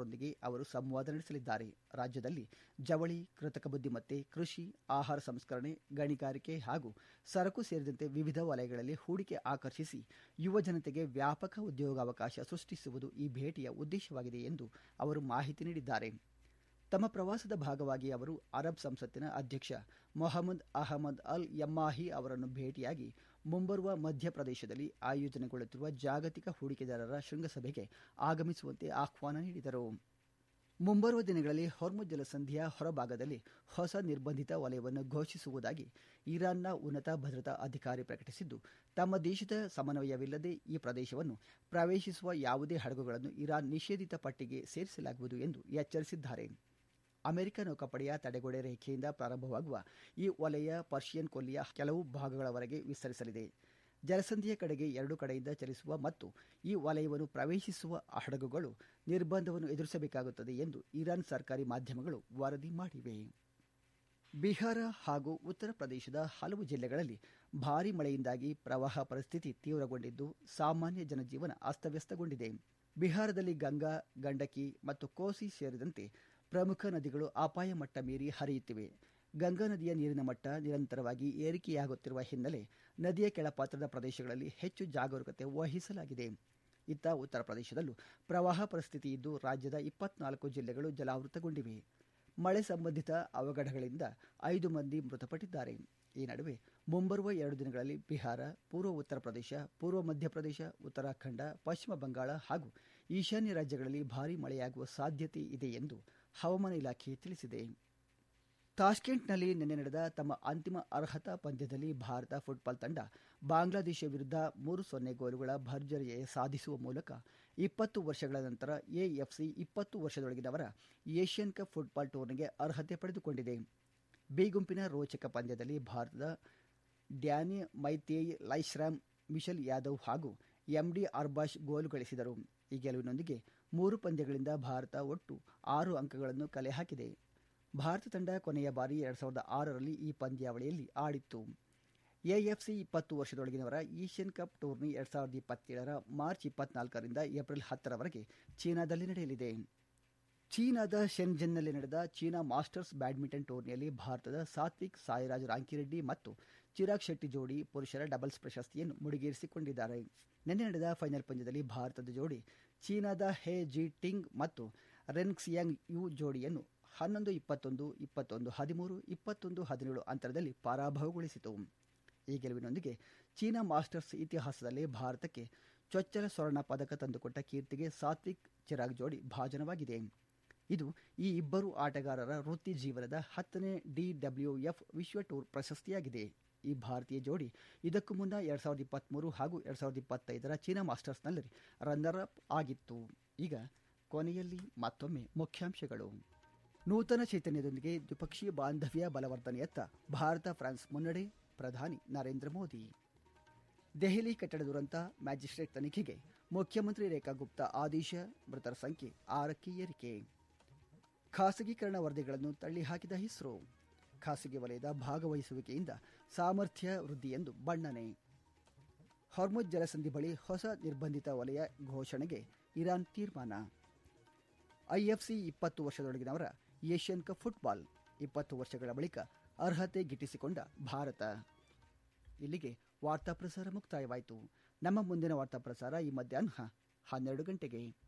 ಜನರೊಂದಿಗೆ ಅವರು ಸಂವಾದ ನಡೆಸಲಿದ್ದಾರೆ ರಾಜ್ಯದಲ್ಲಿ ಜವಳಿ ಕೃತಕ ಬುದ್ದಿಮತ್ತೆ ಕೃಷಿ ಆಹಾರ ಸಂಸ್ಕರಣೆ ಗಣಿಗಾರಿಕೆ ಹಾಗೂ ಸರಕು ಸೇರಿದಂತೆ ವಿವಿಧ ವಲಯಗಳಲ್ಲಿ ಹೂಡಿಕೆ ಆಕರ್ಷಿಸಿ ಯುವ ಜನತೆಗೆ ವ್ಯಾಪಕ ಉದ್ಯೋಗಾವಕಾಶ ಸೃಷ್ಟಿಸುವುದು ಈ ಭೇಟಿಯ ಉದ್ದೇಶವಾಗಿದೆ ಎಂದು ಅವರು ಮಾಹಿತಿ ನೀಡಿದ್ದಾರೆ ತಮ್ಮ ಪ್ರವಾಸದ ಭಾಗವಾಗಿ ಅವರು ಅರಬ್ ಸಂಸತ್ತಿನ ಅಧ್ಯಕ್ಷ ಮೊಹಮ್ಮದ್ ಅಹಮದ್ ಅಲ್ ಯಮ್ಮಾಹಿ ಅವರನ್ನು ಭೇಟಿಯಾಗಿ ಮುಂಬರುವ ಮಧ್ಯಪ್ರದೇಶದಲ್ಲಿ ಆಯೋಜನೆಗೊಳ್ಳುತ್ತಿರುವ ಜಾಗತಿಕ ಹೂಡಿಕೆದಾರರ ಶೃಂಗಸಭೆಗೆ ಆಗಮಿಸುವಂತೆ ಆಹ್ವಾನ ನೀಡಿದರು ಮುಂಬರುವ ದಿನಗಳಲ್ಲಿ ಹೊರ್ಮುಜ್ ಜಲಸಂಧಿಯ ಹೊರಭಾಗದಲ್ಲಿ ಹೊಸ ನಿರ್ಬಂಧಿತ ವಲಯವನ್ನು ಘೋಷಿಸುವುದಾಗಿ ಇರಾನ್ನ ಉನ್ನತ ಭದ್ರತಾ ಅಧಿಕಾರಿ ಪ್ರಕಟಿಸಿದ್ದು ತಮ್ಮ ದೇಶದ ಸಮನ್ವಯವಿಲ್ಲದೆ ಈ ಪ್ರದೇಶವನ್ನು ಪ್ರವೇಶಿಸುವ ಯಾವುದೇ ಹಡಗುಗಳನ್ನು ಇರಾನ್ ನಿಷೇಧಿತ ಪಟ್ಟಿಗೆ ಸೇರಿಸಲಾಗುವುದು ಎಂದು ಎಚ್ಚರಿಸಿದ್ದಾರೆ ಅಮೆರಿಕ ನೌಕಾಪಡೆಯ ತಡೆಗೋಡೆ ರೇಖೆಯಿಂದ ಪ್ರಾರಂಭವಾಗುವ ಈ ವಲಯ ಪರ್ಷಿಯನ್ ಕೊಲ್ಲಿಯ ಕೆಲವು ಭಾಗಗಳವರೆಗೆ ವಿಸ್ತರಿಸಲಿದೆ ಜಲಸಂಧಿಯ ಕಡೆಗೆ ಎರಡು ಕಡೆಯಿಂದ ಚಲಿಸುವ ಮತ್ತು ಈ ವಲಯವನ್ನು ಪ್ರವೇಶಿಸುವ ಹಡಗುಗಳು ನಿರ್ಬಂಧವನ್ನು ಎದುರಿಸಬೇಕಾಗುತ್ತದೆ ಎಂದು ಇರಾನ್ ಸರ್ಕಾರಿ ಮಾಧ್ಯಮಗಳು ವರದಿ ಮಾಡಿವೆ ಬಿಹಾರ ಹಾಗೂ ಉತ್ತರ ಪ್ರದೇಶದ ಹಲವು ಜಿಲ್ಲೆಗಳಲ್ಲಿ ಭಾರೀ ಮಳೆಯಿಂದಾಗಿ ಪ್ರವಾಹ ಪರಿಸ್ಥಿತಿ ತೀವ್ರಗೊಂಡಿದ್ದು ಸಾಮಾನ್ಯ ಜನಜೀವನ ಅಸ್ತವ್ಯಸ್ತಗೊಂಡಿದೆ ಬಿಹಾರದಲ್ಲಿ ಗಂಗಾ ಗಂಡಕಿ ಮತ್ತು ಕೋಸಿ ಸೇರಿದಂತೆ ಪ್ರಮುಖ ನದಿಗಳು ಅಪಾಯ ಮಟ್ಟ ಮೀರಿ ಹರಿಯುತ್ತಿವೆ ಗಂಗಾ ನದಿಯ ನೀರಿನ ಮಟ್ಟ ನಿರಂತರವಾಗಿ ಏರಿಕೆಯಾಗುತ್ತಿರುವ ಹಿನ್ನೆಲೆ ನದಿಯ ಕೆಳಪಾತ್ರದ ಪ್ರದೇಶಗಳಲ್ಲಿ ಹೆಚ್ಚು ಜಾಗರೂಕತೆ ವಹಿಸಲಾಗಿದೆ ಇತ್ತ ಉತ್ತರ ಪ್ರದೇಶದಲ್ಲೂ ಪ್ರವಾಹ ಪರಿಸ್ಥಿತಿ ಇದ್ದು ರಾಜ್ಯದ ಇಪ್ಪತ್ನಾಲ್ಕು ಜಿಲ್ಲೆಗಳು ಜಲಾವೃತಗೊಂಡಿವೆ ಮಳೆ ಸಂಬಂಧಿತ ಅವಘಡಗಳಿಂದ ಐದು ಮಂದಿ ಮೃತಪಟ್ಟಿದ್ದಾರೆ ಈ ನಡುವೆ ಮುಂಬರುವ ಎರಡು ದಿನಗಳಲ್ಲಿ ಬಿಹಾರ ಪೂರ್ವ ಉತ್ತರ ಪ್ರದೇಶ ಪೂರ್ವ ಮಧ್ಯಪ್ರದೇಶ ಉತ್ತರಾಖಂಡ ಪಶ್ಚಿಮ ಬಂಗಾಳ ಹಾಗೂ ಈಶಾನ್ಯ ರಾಜ್ಯಗಳಲ್ಲಿ ಭಾರೀ ಮಳೆಯಾಗುವ ಸಾಧ್ಯತೆ ಇದೆ ಎಂದು ಹವಾಮಾನ ಇಲಾಖೆ ತಿಳಿಸಿದೆ ತಾಷ್ಕೆಂಟ್ನಲ್ಲಿ ನಿನ್ನೆ ನಡೆದ ತಮ್ಮ ಅಂತಿಮ ಅರ್ಹತಾ ಪಂದ್ಯದಲ್ಲಿ ಭಾರತ ಫುಟ್ಬಾಲ್ ತಂಡ ಬಾಂಗ್ಲಾದೇಶ ವಿರುದ್ಧ ಮೂರು ಸೊನ್ನೆ ಗೋಲುಗಳ ಭರ್ಜರಿ ಜಯ ಸಾಧಿಸುವ ಮೂಲಕ ಇಪ್ಪತ್ತು ವರ್ಷಗಳ ನಂತರ ಎಎಫ್ಸಿ ಇಪ್ಪತ್ತು ವರ್ಷದೊಳಗಿನವರ ಏಷ್ಯನ್ ಕಪ್ ಫುಟ್ಬಾಲ್ ಟೂರ್ನಿಗೆ ಅರ್ಹತೆ ಪಡೆದುಕೊಂಡಿದೆ ಬಿ ಗುಂಪಿನ ರೋಚಕ ಪಂದ್ಯದಲ್ಲಿ ಭಾರತದ ಡ್ಯಾನಿ ಮೈತೇಯ್ ಲೈಶ್ರಾಮ್ ಮಿಶೆಲ್ ಯಾದವ್ ಹಾಗೂ ಎಂಡಿ ಅರ್ಬಾಷ್ ಗೋಲು ಗಳಿಸಿದರು ಈ ಗೆಲುವಿನೊಂದಿಗೆ ಮೂರು ಪಂದ್ಯಗಳಿಂದ ಭಾರತ ಒಟ್ಟು ಆರು ಅಂಕಗಳನ್ನು ಕಲೆ ಹಾಕಿದೆ ಭಾರತ ತಂಡ ಕೊನೆಯ ಬಾರಿ ಎರಡ್ ಸಾವಿರದ ಆರರಲ್ಲಿ ಈ ಪಂದ್ಯಾವಳಿಯಲ್ಲಿ ಆಡಿತ್ತು ಎಎಫ್ಸಿ ಇಪ್ಪತ್ತು ವರ್ಷದೊಳಗಿನವರ ಏಷ್ಯನ್ ಕಪ್ ಟೂರ್ನಿ ಎರಡ್ ಸಾವಿರದ ಇಪ್ಪತ್ತೇಳರ ಮಾರ್ಚ್ ಇಪ್ಪತ್ನಾಲ್ಕರಿಂದ ಏಪ್ರಿಲ್ ಹತ್ತರವರೆಗೆ ಚೀನಾದಲ್ಲಿ ನಡೆಯಲಿದೆ ಚೀನಾದ ಶೆನ್ಜೆನ್ನಲ್ಲಿ ನಡೆದ ಚೀನಾ ಮಾಸ್ಟರ್ಸ್ ಬ್ಯಾಡ್ಮಿಂಟನ್ ಟೂರ್ನಿಯಲ್ಲಿ ಭಾರತದ ಸಾತ್ವಿಕ್ ಸಾಯಿರಾಜ್ ರಾಂಕಿರೆಡ್ಡಿ ಮತ್ತು ಚಿರಾಗ್ ಶೆಟ್ಟಿ ಜೋಡಿ ಪುರುಷರ ಡಬಲ್ಸ್ ಪ್ರಶಸ್ತಿಯನ್ನು ಮುಡಿಗೇರಿಸಿಕೊಂಡಿದ್ದಾರೆ ನಿನ್ನೆ ನಡೆದ ಫೈನಲ್ ಪಂದ್ಯದಲ್ಲಿ ಭಾರತದ ಜೋಡಿ ಚೀನಾದ ಹೆ ಜಿ ಟಿಂಗ್ ಮತ್ತು ರೆನ್ಕ್ಸಿಯಾಂಗ್ ಯು ಜೋಡಿಯನ್ನು ಹನ್ನೊಂದು ಇಪ್ಪತ್ತೊಂದು ಇಪ್ಪತ್ತೊಂದು ಹದಿಮೂರು ಇಪ್ಪತ್ತೊಂದು ಹದಿನೇಳು ಅಂತರದಲ್ಲಿ ಪರಾಭವಗೊಳಿಸಿತು ಈ ಗೆಲುವಿನೊಂದಿಗೆ ಚೀನಾ ಮಾಸ್ಟರ್ಸ್ ಇತಿಹಾಸದಲ್ಲಿ ಭಾರತಕ್ಕೆ ಚೊಚ್ಚಲ ಸ್ವರ್ಣ ಪದಕ ತಂದುಕೊಟ್ಟ ಕೀರ್ತಿಗೆ ಸಾತ್ವಿಕ್ ಚಿರಾಗ್ ಜೋಡಿ ಭಾಜನವಾಗಿದೆ ಇದು ಈ ಇಬ್ಬರು ಆಟಗಾರರ ವೃತ್ತಿ ಜೀವನದ ಹತ್ತನೇ ಡಿಡಬ್ಲ್ಯೂಎಫ್ ವಿಶ್ವ ಟೂರ್ ಪ್ರಶಸ್ತಿಯಾಗಿದೆ ಈ ಭಾರತೀಯ ಜೋಡಿ ಇದಕ್ಕೂ ಮುನ್ನ ಎರಡ್ ಸಾವಿರದ ಇಪ್ಪತ್ಮೂರು ಹಾಗೂ ಎರಡ್ ಸಾವಿರದ ಇಪ್ಪತ್ತೈದರ ಚೀನಾ ಮಾಸ್ಟರ್ಸ್ನಲ್ಲಿ ರನ್ನರ್ ಅಪ್ ಆಗಿತ್ತು ಈಗ ಕೊನೆಯಲ್ಲಿ ಮತ್ತೊಮ್ಮೆ ಮುಖ್ಯಾಂಶಗಳು ನೂತನ ಚೈತನ್ಯದೊಂದಿಗೆ ದ್ವಿಪಕ್ಷೀಯ ಬಾಂಧವ್ಯ ಬಲವರ್ಧನೆಯತ್ತ ಭಾರತ ಫ್ರಾನ್ಸ್ ಮುನ್ನಡೆ ಪ್ರಧಾನಿ ನರೇಂದ್ರ ಮೋದಿ ದೆಹಲಿ ಕಟ್ಟಡ ದುರಂತ ಮ್ಯಾಜಿಸ್ಟ್ರೇಟ್ ತನಿಖೆಗೆ ಮುಖ್ಯಮಂತ್ರಿ ರೇಖಾ ಗುಪ್ತಾ ಆದೇಶ ಮೃತರ ಸಂಖ್ಯೆ ಆರಕ್ಕೆ ಏರಿಕೆ ಖಾಸಗೀಕರಣ ವರದಿಗಳನ್ನು ತಳ್ಳಿಹಾಕಿದ ಇಸ್ರೋ ಖಾಸಗಿ ವಲಯದ ಭಾಗವಹಿಸುವಿಕೆಯಿಂದ ಸಾಮರ್ಥ್ಯ ವೃದ್ಧಿ ಎಂದು ಬಣ್ಣನೆ ಹೊರ್ಮುಜ್ ಜಲಸಂಧಿ ಬಳಿ ಹೊಸ ನಿರ್ಬಂಧಿತ ವಲಯ ಘೋಷಣೆಗೆ ಇರಾನ್ ತೀರ್ಮಾನ ಐಎಫ್ಸಿ ಇಪ್ಪತ್ತು ವರ್ಷದೊಳಗಿನವರ ಏಷ್ಯನ್ ಕಪ್ ಫುಟ್ಬಾಲ್ ಇಪ್ಪತ್ತು ವರ್ಷಗಳ ಬಳಿಕ ಅರ್ಹತೆ ಗಿಟ್ಟಿಸಿಕೊಂಡ ಭಾರತ ಇಲ್ಲಿಗೆ ವಾರ್ತಾ ಪ್ರಸಾರ ಮುಕ್ತಾಯವಾಯಿತು ನಮ್ಮ ಮುಂದಿನ ವಾರ್ತಾ ಪ್ರಸಾರ ಈ ಮಧ್ಯಾಹ್ನ ಹನ್ನೆರಡು ಗಂಟೆಗೆ